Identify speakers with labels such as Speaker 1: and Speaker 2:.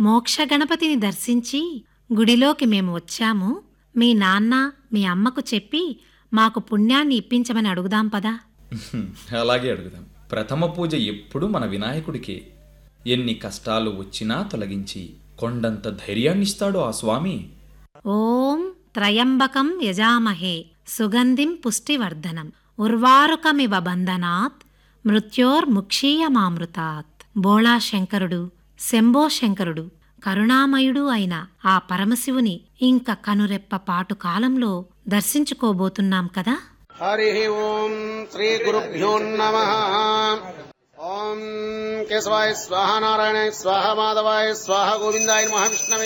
Speaker 1: మోక్ష గణపతిని దర్శించి గుడిలోకి మేము వచ్చాము మీ నాన్న మీ అమ్మకు చెప్పి మాకు పుణ్యాన్ని ఇప్పించమని అడుగుదాం పదా
Speaker 2: అలాగే అడుగుదాం ప్రథమ పూజ ఎప్పుడు మన వినాయకుడికే ఎన్ని కష్టాలు వచ్చినా తొలగించి కొండంత ధైర్యాన్నిస్తాడు ఆ స్వామి
Speaker 1: ఓం త్రయంబకం యజామహే సుగంధిం పుష్టివర్ధనం ఉర్వారుకమివ బంధనాత్ మృత్యోర్ముక్షీయమామృతాత్ బోళా శంకరుడు శంభో శంకరుడు కరుణామయుడు అయిన ఆ పరమశివుని ఇంక కనురెప్ప పాటు కాలంలో దర్శించుకోబోతున్నాం కదా
Speaker 3: హరి ఓం శ్రీ గురుభ్యో నమ ఓం కేశవాయ స్వాహ నారాయణ స్వాహ మాధవాయ స్వాహ గోవిందాయ మహావిష్ణవే